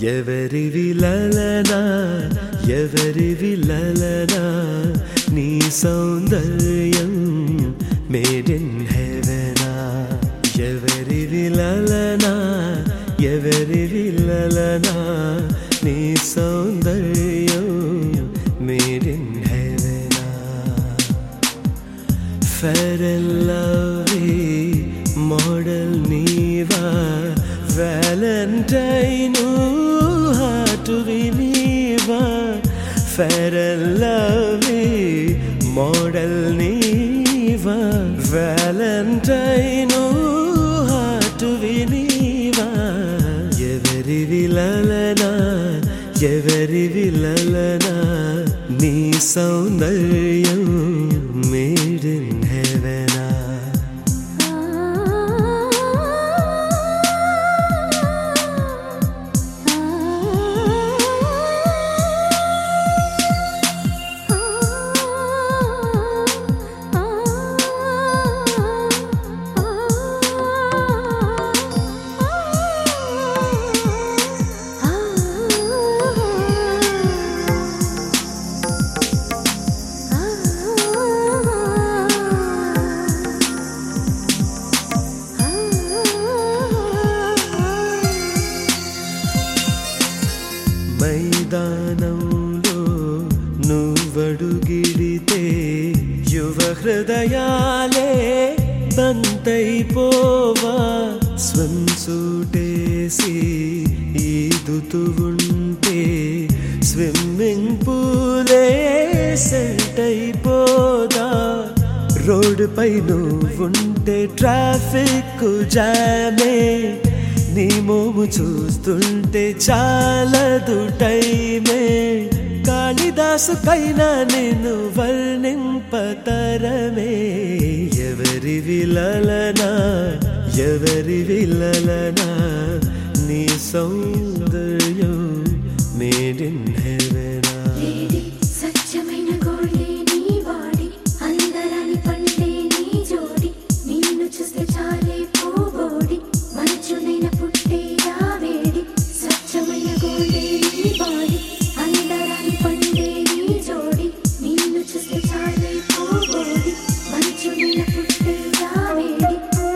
ఎవరి విలలనా ఎవరి విలలనా నీ సౌందర్యం మేడ్ ఇన్ హెవెనా ఎవరి విలలనా ఎవరి విలలనా నీ సౌందర్యం మేడ్ ఇన్ హెవెనా ఫెర్ అండ్ లవ్లీ మోడల్ నీవా వ్యాలంటైను హాటు నీవా ఫెర్ అండ్ లవ్లీ మోడల్ నీవా వ్యాలంటైను హాటు నీవా ఎవరి విలలనా ఎవరి విలలనా నీ సౌందర్యం మేడ్ ఇన్ హెవెనా మైదానంలో నువ్వడుగిడితే యువ హృదయాలే బంతైపోవా స్వంసూటేసి ఈదుతూ ఉంటే స్విమ్మింగ్ పూలే సెట్ అయిపోదా రోడ్డు పై నువ్వుంటే ట్రాఫిక్ జామే నీ మోము చూస్తుంటే చాలదు టైమే కాళిదాసు కైనా నేను వర్ణింపతరమే ఎవరి విలలనా ఎవరి విలలనా నీ సౌందర్యం మేడ్ ఇన్ హెవెనా లేడి సత్యమైన గోల్డే నీ వాడి అందరాని పండే నీ జోడి నిన్ను చూస్తే చాలే పోబోడి మంచునైన పుట్టే వేడి సత్యమైన గోల్డే నీ వాడి అందరాని పండే నీ జోడి నిన్ను చూస్తే చాలే పోబోడి మంచునైన పుట్టే వేడి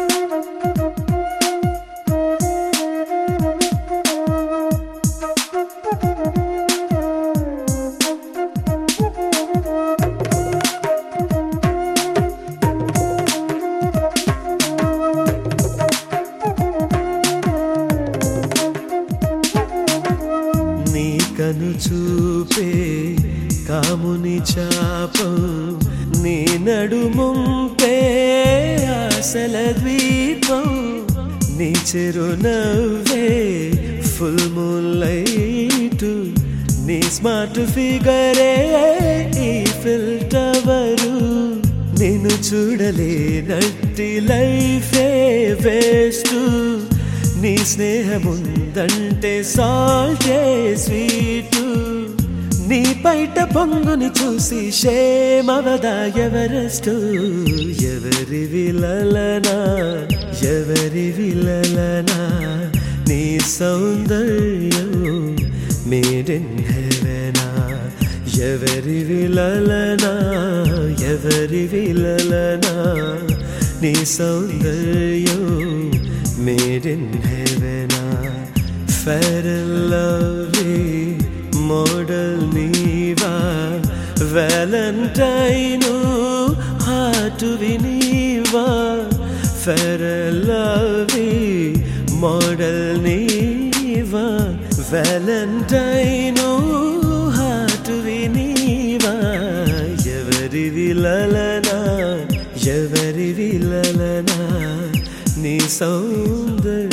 నీ కను చూపే కాముని చాపం నీ నడుముంపే ఆశల ద్వీపం నీ చిరునవ్వే ఫుల్ మూన్ లైట్ నీ స్మార్ట్ ఫిగరే ఈ ఫిల్టవరు నేను చూడలేనట్టి లైఫే వేస్ట్ నీ స్నేహముందంటే సాల్టే స్వీటు నీ బయట పొంగుని చూసి షేమవదా ఎవరెస్టు ఎవరి విలలనా ఎవరి విలలనా నీ సౌందర్యం మేడ్ ఇన్ హెవెనా ఎవరి విలలనా ఎవరి విలలనా నీ సౌందర్యం మేడ్ ఇన్ హెవెనా ఫెర్ లవ్లీ మోడల్ నీవా వ్యాలంటైను హాటు వినీవా ఫెర్ లవ్లీ మోడల్ నీవా వ్యాలంటైను హాటు వినీవా ఎవరి విలలనా ఎవరి విలలనా నీ సౌందర్యం